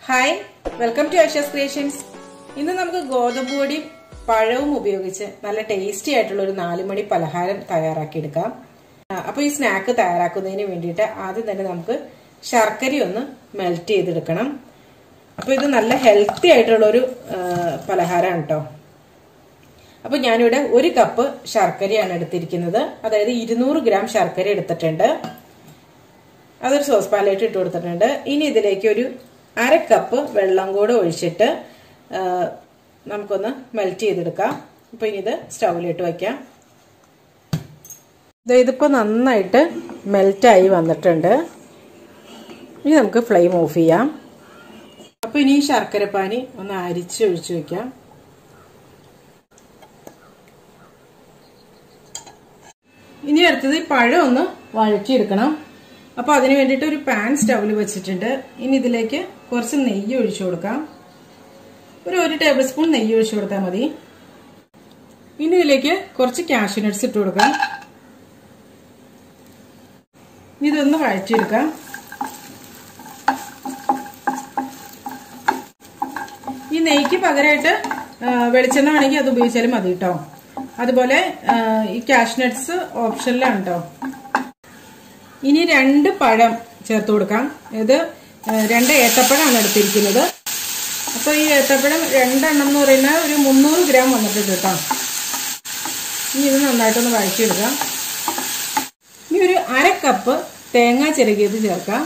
hi welcome to Asha's creations ഇന്ന് നമുക്ക് ഗോതമ്പ് പൊടിയും പഴവും ഉപയോഗിച്ച് നല്ല ടേസ്റ്റി ആയിട്ടുള്ള ഒരു നാലുമണി പലഹാരം തയ്യാറാക്കിയെടുക്കാം ആ, അപ്പൊ ഈ സ്നാക്ക് തയ്യാറാക്കുന്നതിന് വേണ്ടിയിട്ട് ആദ്യം തന്നെ നമുക്ക് ശർക്കര ഒന്ന് മെൽറ്റ് ചെയ്തെടുക്കണം അപ്പൊ ഇത് നല്ല ഹെൽത്തി ആയിട്ടുള്ള ഒരു പലഹാരമാണ് കേട്ടോ അപ്പൊ ഞാനിവിടെ ഒരു കപ്പ് ശർക്കരയാണ് എടുത്തിരിക്കുന്നത് അതായത് ഇരുന്നൂറ് ഗ്രാം ശർക്കര എടുത്തിട്ടുണ്ട് അതൊരു സോസ് പാനിലേക്ക് ഇട്ട് കൊടുത്തിട്ടുണ്ട് ഇനി ഇതിലേക്ക് ഒരു അര കപ്പ് വെള്ളം കൂടെ ഒഴിച്ചിട്ട് ആ, നമുക്കൊന്ന് മെൽറ്റ് ചെയ്തെടുക്കാം അപ്പൊ ഇനി ഇത് സ്റ്റൗവിലിട്ട് വയ്ക്കാം ദേ ഇതിപ്പോ നന്നായിട്ട് മെൽറ്റായി വന്നിട്ടുണ്ട് ഇനി നമുക്ക് ഫ്ലെയിം ഓഫ് ചെയ്യാം അപ്പൊ ഇനി ഈ ശർക്കരപ്പാനി ഒന്ന് അരിച്ച് ഒഴിച്ചു വെക്കാം ഇനി അടുത്തത് ഈ പഴം ഒന്ന് വഴറ്റിയെടുക്കണം അപ്പോൾ അതിന് വേണ്ടിയിട്ട് ഒരു പാൻ സ്റ്റൗവിൽ വെച്ചിട്ടുണ്ട് ഇനി ഇതിലേക്ക് കുറച്ച് നെയ്യ് ഒഴിച്ചു കൊടുക്കാം ഒരു ഒരു ടേബിൾ സ്പൂൺ നെയ്യ് ഒഴിച്ചു കൊടുത്താൽ മതി ഇനി ഇതിലേക്ക് കുറച്ച് കാഷ്യൂ നട്ട്സ് ഇട്ട് കൊടുക്കാം ഇനി ഇതൊന്ന് വഴറ്റിയെടുക്കാം ഈ നെയ്ക്ക് പകരമായിട്ട് വെളിച്ചെണ്ണ വേണമെങ്കിൽ അത് ഉപയോഗിച്ചാലും മതി കേട്ടോ അതുപോലെ ഈ കാഷ് നട്ട്സ് ഓപ്ഷനിലാണ് കേട്ടോ ഇനി രണ്ട് പഴം ചേർത്ത് കൊടുക്കാം ഇത് രണ്ട് ഏത്തപ്പഴമാണ് എടുത്തിരിക്കുന്നത് അപ്പോൾ ഈ ഏത്തപ്പഴം രണ്ടെണ്ണം എന്ന് പറയുന്നത് ഒരു മുന്നൂറ് ഗ്രാം വന്നിട്ടുണ്ട് കേട്ടോ ഇനി ഇത് നന്നായിട്ടൊന്ന് വഴറ്റിയെടുക്കാം ഇനി ഒരു അര കപ്പ് തേങ്ങ ചിരകിയത് ചേർക്കാം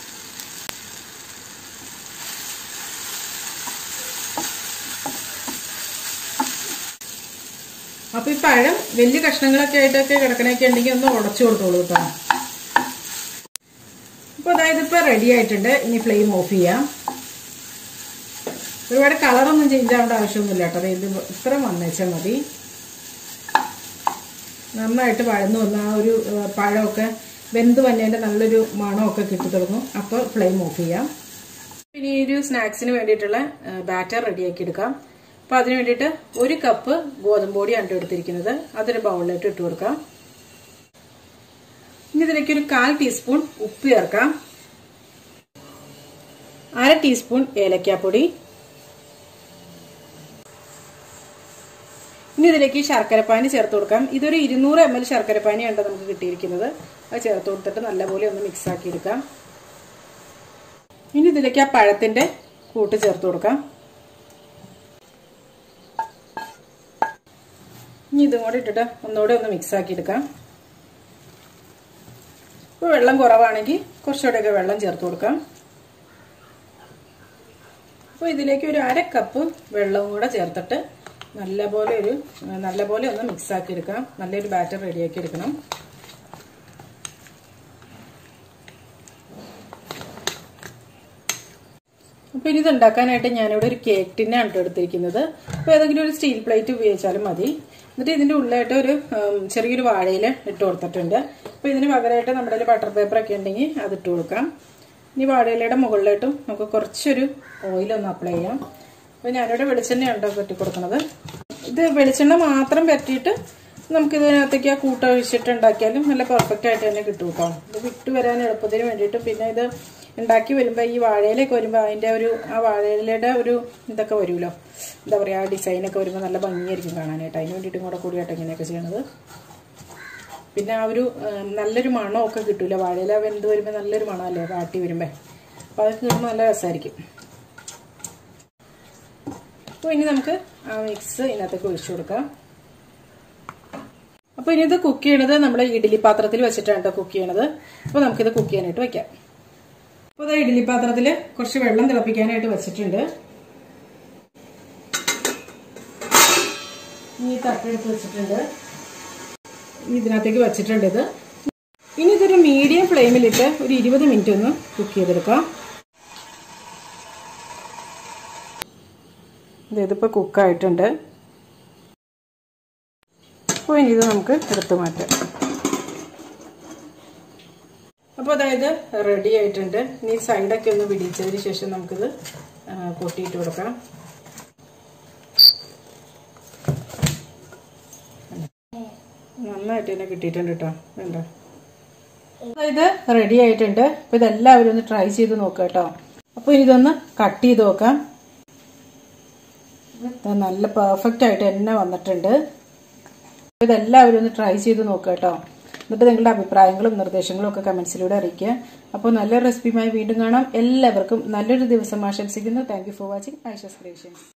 അപ്പൊ ഈ പഴം വലിയ കഷ്ണങ്ങളൊക്കെ ആയിട്ടൊക്കെ കിടക്കണൊക്കെ ഉണ്ടെങ്കിൽ ഒന്ന് ഉടച്ചു കൊടുത്തോളൂ കേട്ടോ അപ്പൊ അതായത് ഇപ്പൊ റെഡി ആയിട്ടുണ്ട് ഇനി ഫ്ലെയിം ഓഫ് ചെയ്യാം ഒരുപാട് കളറൊന്നും ചേഞ്ച് ആവേണ്ട ആവശ്യമൊന്നുമില്ല കേട്ടോ ഇത് ഇത്ര വന്നേച്ചാൽ മതി നന്നായിട്ട് വഴന്നു വന്ന ആ ഒരു പഴമൊക്കെ വെന്ത് വന്നതിന്റെ നല്ലൊരു മണമൊക്കെ കിട്ടി തുടങ്ങും അപ്പോൾ ഫ്ലെയിം ഓഫ് ചെയ്യാം ഇനി ഒരു സ്നാക്സിന് വേണ്ടിയിട്ടുള്ള ബാറ്റർ റെഡിയാക്കി എടുക്കാം അപ്പോൾ അതിന് വേണ്ടിയിട്ട് ഒരു കപ്പ് ഗോതമ്പ് പൊടിയാണ് എടുത്തിരിക്കുന്നത് അതൊരു ബൗളിലേക്ക് ഇട്ട് കൊടുക്കാം ഇനി ഇതിലേക്ക് ഒരു കാൽ ടീസ്പൂൺ ഉപ്പ് ചേർക്കാം അര ടീസ്പൂൺ ഏലക്കാപ്പൊടി ഇനി ഇതിലേക്ക് ശർക്കരപ്പാനി ചേർത്ത് കൊടുക്കാം ഇതൊരു ഇരുന്നൂറ് എം എൽ ശർക്കരപ്പാനിയാണ് നമുക്ക് കിട്ടിയിരിക്കുന്നത് അത് ചേർത്ത് കൊടുത്തിട്ട് നല്ലപോലെ ഒന്ന് മിക്സ് ആക്കി എടുക്കാം ഇനി ഇതിലേക്ക് ആ പഴത്തിന്റെ കൂട്ട് ചേർത്ത് കൊടുക്കാം ഇനി ഇതും കൂടെ ഇട്ടിട്ട് ഒന്നുകൂടെ ഒന്ന് മിക്സ് ആക്കി എടുക്കാം ഇപ്പോൾ വെള്ളം കുറവാണെങ്കിൽ കുറച്ചുകൂടെയൊക്കെ വെള്ളം ചേർത്ത് കൊടുക്കാം അപ്പോൾ ഇതിലേക്ക് ഒരു അര കപ്പ് വെള്ളവും കൂടെ ചേർത്തിട്ട് നല്ലപോലെ ഒരു നല്ലപോലെ ഒന്ന് മിക്സ് ആക്കി എടുക്കാം നല്ലൊരു ബാറ്റർ റെഡിയാക്കി എടുക്കണം അപ്പോൾ ഇനി ഇത് ഉണ്ടാക്കാനായിട്ട് ഞാനിവിടെ ഒരു കേക്ക് ടിന്നാണ് കേട്ടോ എടുത്തിരിക്കുന്നത് അപ്പോൾ ഏതെങ്കിലും ഒരു സ്റ്റീൽ പ്ലേറ്റ് ഉപയോഗിച്ചാലും മതി എന്നിട്ട് ഇതിൻ്റെ ഉള്ളിലായിട്ട് ഒരു ചെറിയൊരു വാഴയിൽ ഇട്ട് കൊടുത്തിട്ടുണ്ട് അപ്പോൾ ഇതിന് പകരമായിട്ട് നമ്മുടെ കയ്യിൽ ബട്ടർ പേപ്പർ ഒക്കെ ഉണ്ടെങ്കിൽ അത് ഇട്ട് കൊടുക്കാം ഇനി വാഴയിലയുടെ മുകളിലായിട്ടും നമുക്ക് കുറച്ചൊരു ഓയിലൊന്ന് അപ്ലൈ ചെയ്യാം അപ്പോൾ ഞാനിവിടെ വെളിച്ചെണ്ണയാണ് പറ്റി കൊടുക്കുന്നത് ഇത് വെളിച്ചെണ്ണ മാത്രം പറ്റിയിട്ട് നമുക്ക് ഇതിനകത്തേക്ക് ആ കൂട്ട ഒഴിച്ചിട്ട് ഉണ്ടാക്കിയാലും നല്ല പെർഫെക്റ്റ് ആയിട്ട് തന്നെ കിട്ടും കേട്ടോ ഇത് വിട്ടു വരാൻ എളുപ്പത്തിന് വേണ്ടിയിട്ട് പിന്നെ ഇത് ഉണ്ടാക്കി വരുമ്പോൾ ഈ വാഴയിലൊക്കെ വരുമ്പോൾ അതിൻ്റെ ഒരു ആ വാഴയിലയുടെ ഒരു ഇതൊക്കെ വരുമല്ലോ എന്താ പറയുക ആ ഡിസൈനൊക്കെ വരുമ്പോൾ നല്ല ഭംഗിയായിരിക്കും കാണാനായിട്ട് അതിന് വേണ്ടിയിട്ടും കൂടെ കൂടിയായിട്ട് ഇങ്ങനെയൊക്കെ ചെയ്യണത് പിന്നെ ആ ഒരു നല്ലൊരു മണമൊക്കെ കിട്ടൂല വാഴയില വെന്ത് വരുമ്പോൾ നല്ലൊരു മണമല്ലേ വാട്ടി വരുമ്പോൾ അപ്പോൾ അതൊക്കെ കിട്ടുമ്പോൾ നല്ല രസമായിരിക്കും അപ്പോൾ ഇനി നമുക്ക് ആ മിക്സ് ഇതിനകത്തേക്ക് ഒഴിച്ചു കൊടുക്കാം അപ്പോൾ ഇനി ഇത് കുക്ക് ചെയ്യണത് നമ്മൾ ഇഡ്ഡലി പാത്രത്തിൽ വെച്ചിട്ടാണ് കേട്ടോ കുക്ക് ചെയ്യണത് അപ്പോൾ നമുക്കിത് കുക്ക് ചെയ്യാനായിട്ട് വയ്ക്കാം അപ്പോൾ ഇത് ഇഡ്ഡലി പാത്രത്തിൽ കുറച്ച് വെള്ളം തിളപ്പിക്കാനായിട്ട് വെച്ചിട്ടുണ്ട് ഇനി തട്ടെടുത്ത് വെച്ചിട്ടുണ്ട് ഇതിനകത്തേക്ക് വെച്ചിട്ടുണ്ട് ഇത് ഇനി ഇതൊരു മീഡിയം ഫ്ലെയിമിലിട്ട് ഒരു ഇരുപത് മിനിറ്റ് ഒന്ന് കുക്ക് ചെയ്തെടുക്കാം ഇതിപ്പോൾ കുക്കായിട്ടുണ്ട് അപ്പോൾ ഇനി ഇത് നമുക്ക് എടുത്തു മാറ്റാം അപ്പോൾ അതായത് റെഡി ആയിട്ടുണ്ട് ഇനി സൈഡൊക്കെ ഒന്ന് പിടിച്ചതിന് ശേഷം നമുക്കിത് കൊട്ടിയിട്ട് കൊടുക്കാം നന്നായിട്ട് തന്നെ കിട്ടിയിട്ടുണ്ട് കേട്ടോ വേണ്ട ഇത് റെഡി ആയിട്ടുണ്ട് അപ്പോൾ ഇതെല്ലാവരും ഒന്ന് ട്രൈ ചെയ്ത് നോക്കുക കേട്ടോ അപ്പോൾ ഇനി ഇതൊന്ന് കട്ട് ചെയ്ത് നോക്കാം ഇത് നല്ല പെർഫെക്റ്റ് ആയിട്ട് തന്നെ വന്നിട്ടുണ്ട് ഇതെല്ലാവരും ഒന്ന് ട്രൈ ചെയ്ത് നോക്കുക കേട്ടോ എന്നിട്ട് നിങ്ങളുടെ അഭിപ്രായങ്ങളും നിർദ്ദേശങ്ങളും ഒക്കെ കമന്റ്സിലൂടെ അറിയിക്കുക അപ്പോൾ നല്ലൊരു റെസിപ്പിയുമായി വീണ്ടും കാണാം എല്ലാവർക്കും നല്ലൊരു ദിവസം ആശംസിക്കുന്നു thank you for watching Aisha's creations